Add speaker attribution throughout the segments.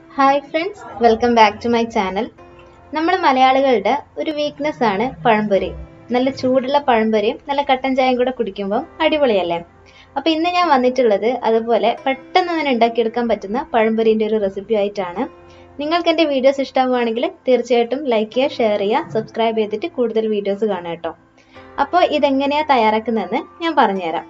Speaker 1: hi friends welcome back to my channel നമ്മൾ മലയാളികളുടെ ഒരു വീക്ക്നെസ് ആണ് പഴംപൊരി നല്ല ചൂടുള്ള പഴംപൊരിയും നല്ല കട്ടൻ ചായയും കൂടെ കുടിക്കുമ്പോൾ അടിപൊളിയല്ലേ അപ്പൊ ഇന്ന് ഞാൻ വന്നിട്ടുള്ളത് അതുപോലെ പെട്ടെന്ന് തന്നെ ഉണ്ടാക്കിയെടുക്കാൻ പറ്റുന്ന പഴംപൊരിന്റെ ഒരു റെസിപ്പി ആയിട്ടാണ് നിങ്ങൾക്ക് എൻ്റെ വീഡിയോസ് ഇഷ്ടമാവുകയാണെങ്കിൽ തീർച്ചയായിട്ടും ലൈക്ക് ചെയ്യുക ഷെയർ ചെയ്യുക സബ്സ്ക്രൈബ് ചെയ്തിട്ട് കൂടുതൽ വീഡിയോസ് കാണുക കേട്ടോ അപ്പോൾ ഇതെങ്ങനെയാ തയ്യാറാക്കുന്നതെന്ന് ഞാൻ പറഞ്ഞുതരാം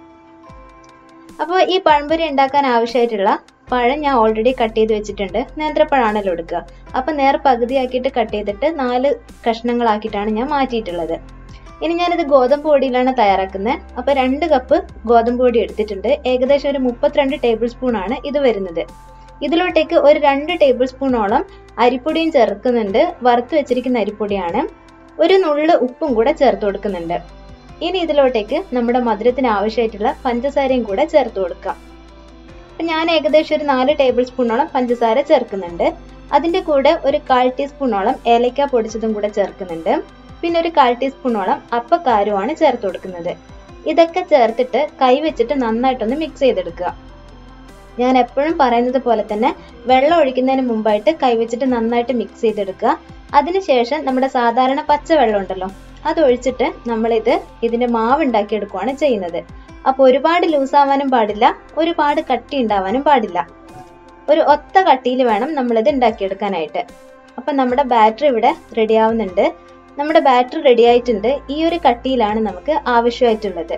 Speaker 1: അപ്പോൾ ഈ പഴംപൊരി ഉണ്ടാക്കാൻ ആവശ്യമായിട്ടുള്ള പഴം ഞാൻ ഓൾറെഡി കട്ട് ചെയ്ത് വെച്ചിട്ടുണ്ട് നേന്ത്രപ്പഴമാണല്ലോ എടുക്കുക അപ്പം നേർ പകുതിയാക്കിയിട്ട് കട്ട് ചെയ്തിട്ട് നാല് കഷ്ണങ്ങളാക്കിയിട്ടാണ് ഞാൻ മാറ്റിയിട്ടുള്ളത് ഇനി ഞാനിത് ഗോതമ്പ് പൊടിയിലാണ് തയ്യാറാക്കുന്നത് അപ്പോൾ രണ്ട് കപ്പ് ഗോതമ്പ് പൊടി എടുത്തിട്ടുണ്ട് ഏകദേശം ഒരു മുപ്പത്തിരണ്ട് ടേബിൾ സ്പൂൺ ആണ് ഇത് വരുന്നത് ഇതിലോട്ടേക്ക് ഒരു രണ്ട് ടേബിൾ സ്പൂണോളം അരിപ്പൊടിയും ചേർക്കുന്നുണ്ട് വറുത്ത് വെച്ചിരിക്കുന്ന അരിപ്പൊടിയാണ് ഒരു നുള്ളു ഉപ്പും കൂടെ ചേർത്ത് കൊടുക്കുന്നുണ്ട് ഇനി ഇതിലോട്ടേക്ക് നമ്മുടെ മധുരത്തിന് ആവശ്യമായിട്ടുള്ള പഞ്ചസാരയും കൂടെ ചേർത്ത് കൊടുക്കാം അപ്പം ഞാൻ ഏകദേശം ഒരു നാല് ടേബിൾ സ്പൂണോളം പഞ്ചസാര ചേർക്കുന്നുണ്ട് അതിൻ്റെ കൂടെ ഒരു കാൽ ടീസ്പൂണോളം ഏലക്ക പൊടിച്ചതും കൂടെ ചേർക്കുന്നുണ്ട് പിന്നെ ഒരു കാൽ ടീസ്പൂണോളം അപ്പക്കാരുമാണ് ചേർത്ത് കൊടുക്കുന്നത് ഇതൊക്കെ ചേർത്തിട്ട് കൈ വെച്ചിട്ട് നന്നായിട്ടൊന്ന് മിക്സ് ചെയ്തെടുക്കുക ഞാൻ എപ്പോഴും പറയുന്നത് പോലെ തന്നെ വെള്ളം ഒഴിക്കുന്നതിന് മുമ്പായിട്ട് കൈവച്ചിട്ട് നന്നായിട്ട് മിക്സ് ചെയ്തെടുക്കുക അതിനുശേഷം നമ്മുടെ സാധാരണ പച്ചവെള്ളം ഉണ്ടല്ലോ അത് ഒഴിച്ചിട്ട് നമ്മളിത് ഇതിന്റെ മാവ് ഉണ്ടാക്കിയെടുക്കുകയാണ് ചെയ്യുന്നത് അപ്പോൾ ഒരുപാട് ലൂസ് ആവാനും പാടില്ല ഒരുപാട് കട്ടി ഉണ്ടാവാനും പാടില്ല ഒരു ഒത്ത കട്ടിയിൽ വേണം നമ്മളിത് ഉണ്ടാക്കിയെടുക്കാനായിട്ട് അപ്പം നമ്മുടെ ബാറ്ററി ഇവിടെ റെഡി ആവുന്നുണ്ട് നമ്മുടെ ബാറ്ററി റെഡി ആയിട്ടുണ്ട് ഈ ഒരു കട്ടിയിലാണ് നമുക്ക് ആവശ്യമായിട്ടുള്ളത്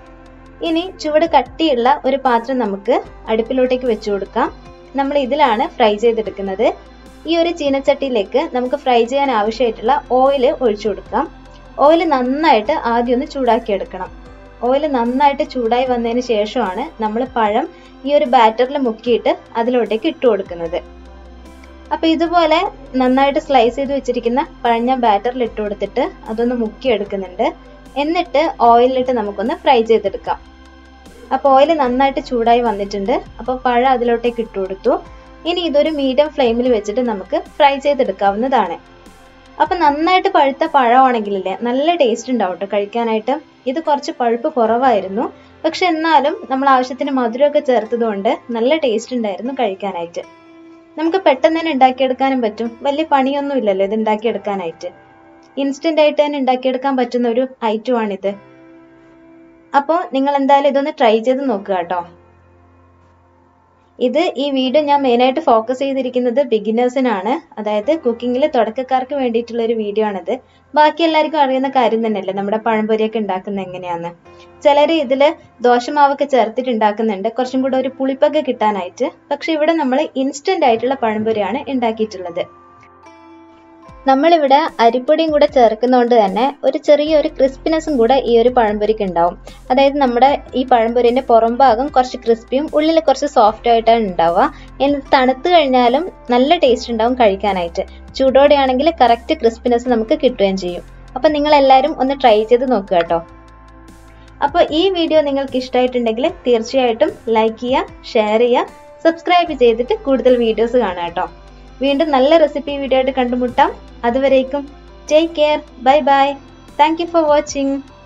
Speaker 1: ഇനി ചുവട് കട്ടിയുള്ള ഒരു പാത്രം നമുക്ക് അടുപ്പിലോട്ടേക്ക് വെച്ചു കൊടുക്കാം നമ്മൾ ഇതിലാണ് ഫ്രൈ ചെയ്തെടുക്കുന്നത് ഈ ഒരു ചീനച്ചട്ടിയിലേക്ക് നമുക്ക് ഫ്രൈ ചെയ്യാൻ ആവശ്യമായിട്ടുള്ള ഓയിൽ ഒഴിച്ചു കൊടുക്കാം ഓയിൽ നന്നായിട്ട് ആദ്യം ഒന്ന് ചൂടാക്കി എടുക്കണം ഓയിൽ നന്നായിട്ട് ചൂടായി വന്നതിന് ശേഷമാണ് നമ്മൾ പഴം ഈ ഒരു ബാറ്ററിൽ മുക്കിയിട്ട് അതിലോട്ടേക്ക് ഇട്ട് കൊടുക്കുന്നത് അപ്പൊ ഇതുപോലെ നന്നായിട്ട് സ്ലൈസ് ചെയ്ത് വെച്ചിരിക്കുന്ന പഴഞ്ഞ ബാറ്ററിൽ ഇട്ട് കൊടുത്തിട്ട് അതൊന്ന് മുക്കി എടുക്കുന്നുണ്ട് എന്നിട്ട് ഓയിലിട്ട് നമുക്കൊന്ന് ഫ്രൈ ചെയ്തെടുക്കാം അപ്പോൾ ഓയിൽ നന്നായിട്ട് ചൂടായി വന്നിട്ടുണ്ട് അപ്പോൾ പഴം അതിലോട്ടേക്ക് ഇട്ട് കൊടുത്തു ഇനി ഇതൊരു മീഡിയം ഫ്ലെയിമിൽ വെച്ചിട്ട് നമുക്ക് ഫ്രൈ ചെയ്തെടുക്കാവുന്നതാണ് അപ്പൊ നന്നായിട്ട് പഴുത്ത പഴമാണെങ്കിലല്ലേ നല്ല ടേസ്റ്റ് ഉണ്ടാവും കേട്ടോ കഴിക്കാനായിട്ട് ഇത് കുറച്ച് പഴുപ്പ് കുറവായിരുന്നു പക്ഷെ എന്നാലും നമ്മൾ ആവശ്യത്തിന് മധുരമൊക്കെ ചേർത്തതുകൊണ്ട് നല്ല ടേസ്റ്റ് ഉണ്ടായിരുന്നു കഴിക്കാനായിട്ട് നമുക്ക് പെട്ടെന്ന് തന്നെ ഉണ്ടാക്കിയെടുക്കാനും പറ്റും വലിയ പണിയൊന്നും ഇല്ലല്ലോ ഇത് ഉണ്ടാക്കിയെടുക്കാനായിട്ട് ഇൻസ്റ്റന്റ് ആയിട്ട് തന്നെ ഉണ്ടാക്കിയെടുക്കാൻ പറ്റുന്ന ഒരു ഐറ്റമാണിത് അപ്പോൾ നിങ്ങൾ എന്തായാലും ഇതൊന്ന് ട്രൈ ചെയ്ത് നോക്കുക കേട്ടോ ഇത് ഈ വീഡിയോ ഞാൻ മെയിനായിട്ട് ഫോക്കസ് ചെയ്തിരിക്കുന്നത് ബിഗിനേഴ്സിനാണ് അതായത് കുക്കിങ്ങിൽ തുടക്കക്കാർക്ക് വേണ്ടിയിട്ടുള്ള ഒരു വീഡിയോ ആണിത് ബാക്കി എല്ലാവർക്കും അറിയുന്ന കാര്യം തന്നെയല്ലേ നമ്മുടെ പഴംപൊരിയൊക്കെ ഉണ്ടാക്കുന്നത് എങ്ങനെയാന്ന് ചിലർ ഇതിൽ ദോശമാവൊക്കെ ചേർത്തിട്ട് ഉണ്ടാക്കുന്നുണ്ട് കുറച്ചും കൂടെ ഒരു പുളിപ്പൊക്കെ കിട്ടാനായിട്ട് പക്ഷെ ഇവിടെ നമ്മൾ ഇൻസ്റ്റന്റ് ആയിട്ടുള്ള പഴംപൊരിയാണ് ഉണ്ടാക്കിയിട്ടുള്ളത് നമ്മളിവിടെ അരിപ്പൊടിയും കൂടെ ചേർക്കുന്നതുകൊണ്ട് തന്നെ ഒരു ചെറിയൊരു ക്രിസ്പിനെസ്സും കൂടെ ഈ ഒരു പഴംപൊരിക്ക് ഉണ്ടാവും അതായത് നമ്മുടെ ഈ പഴംപൊരിന്റെ പുറം ഭാഗം കുറച്ച് ക്രിസ്പിയും ഉള്ളിൽ കുറച്ച് സോഫ്റ്റ് ആയിട്ടാണ് ഉണ്ടാവുക എന്നിട്ട് തണുത്ത് കഴിഞ്ഞാലും നല്ല ടേസ്റ്റ് ഉണ്ടാവും കഴിക്കാനായിട്ട് ചൂടോടെ ആണെങ്കിൽ കറക്റ്റ് ക്രിസ്പിനെസ് നമുക്ക് കിട്ടുകയും ചെയ്യും അപ്പം നിങ്ങൾ എല്ലാവരും ഒന്ന് ട്രൈ ചെയ്ത് നോക്കുക കേട്ടോ അപ്പോൾ ഈ വീഡിയോ നിങ്ങൾക്ക് ഇഷ്ടമായിട്ടുണ്ടെങ്കിൽ തീർച്ചയായിട്ടും ലൈക്ക് ചെയ്യുക ഷെയർ ചെയ്യുക സബ്സ്ക്രൈബ് ചെയ്തിട്ട് കൂടുതൽ വീഡിയോസ് കാണാം കേട്ടോ വീണ്ടും നല്ല റെസിപ്പി വീഡിയോ ആയിട്ട് കണ്ടുമുട്ടാം അതുവരേക്കും take care bye bye thank you for watching